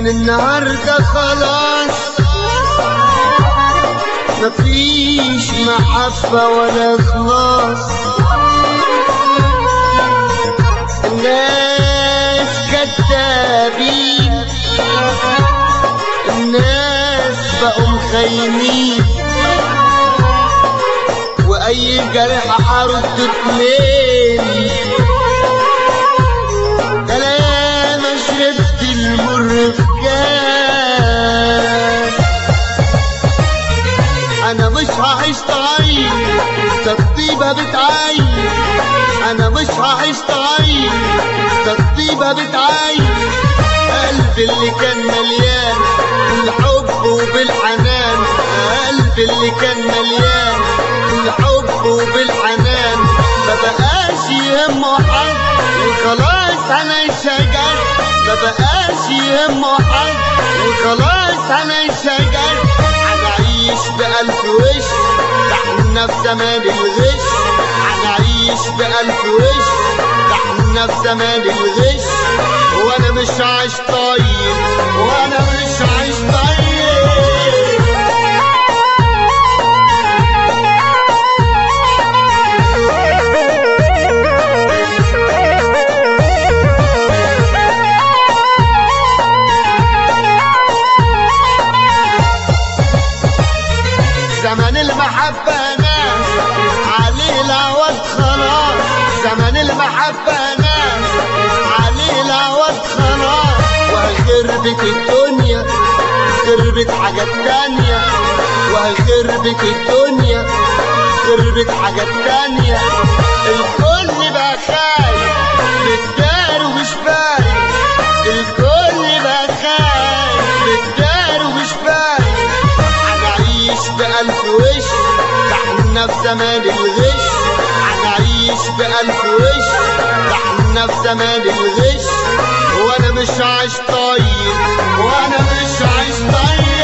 من النهاردة خلاص مفيش محبة ولا إخلاص الناس كذابين الناس بقوا مخيمين وأي جرح حرد اتنين كلام شربت المر في كاس انا مش هعيش طعيم الطيبة بتعين انا مش هعيش طعيم الطيبة بتعين قلبي اللي كان مليان بالحب وبالحنان قلبي اللي كان مليان بالحب وبالحنان ما بقاش يهمه حد وخلاص انا انشغلت ما بقاش يهمه حد وخلاص انا انشغلت انا اعيش بألف وش احنا في زمان الغش انا اعيش بألف وش احنا في زمان الغش وانا مش عايش طيب وانا مش عايش طيب زمن المحبة ناس عليه العوض خلاص زمن المحبة ناس عليه العوض خلاص وهيخربك الدنيا خربت حاجات تانية وهيخربك الدنيا خربت حاجات تانية الكل بقى خايف متدار ومش باين الكل بقى خايف متدار ومش باين هنعيش بألف وش احنا في زمان الغش هنعيش بألف وش احنا في زمان الغش وانا مش عايش طيب وانا مش عايش طيب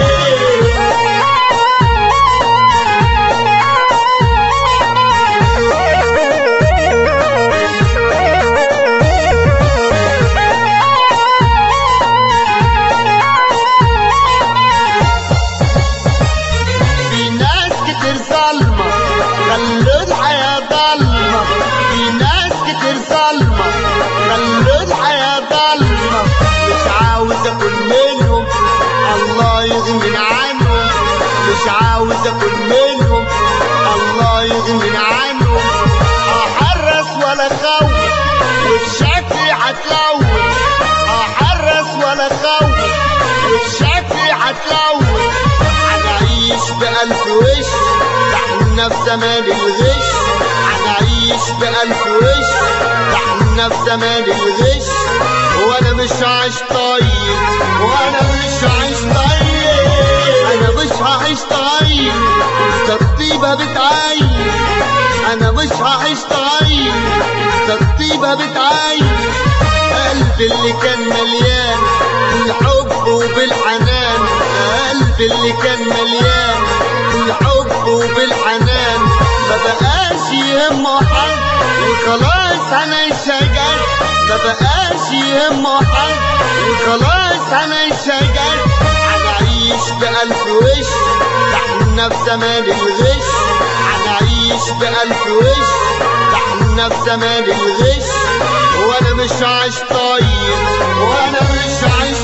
في ناس كتير ظلمة خلوا الحياة ضلمة في ناس كتير ظلمة خلوا الحياة ضلمة مش عاوز اكون منهم الله يغني عنهم مش عاوز اكون منهم الله يغني عنهم احرص ولا خوف وفي شكلي هتلون احرص ولا خوف وفي شكلي هتلون هنعيش بألف وش احنا في زمان الغش هنعيش بألف وش احنا في زمان الغش وانا مش عايش طيب وانا مش عايش طيب انا مش هعيش طيب الطيبة بتعين انا مش هعيش طيب الطيبة بتعين قلبي اللي كان مليان بالحب وبالحنان قلبي اللي كان مليان بالحب وبالحنان ما بقاش يهمه حد وخلاص انا انشغلت ما بقاش يهمه حد وخلاص انا انشغلت هنعيش بألف وش احنا في زمان الغش هنعيش بألف وش احنا في زمان الغش وانا مش عايش طيب وانا مش عايش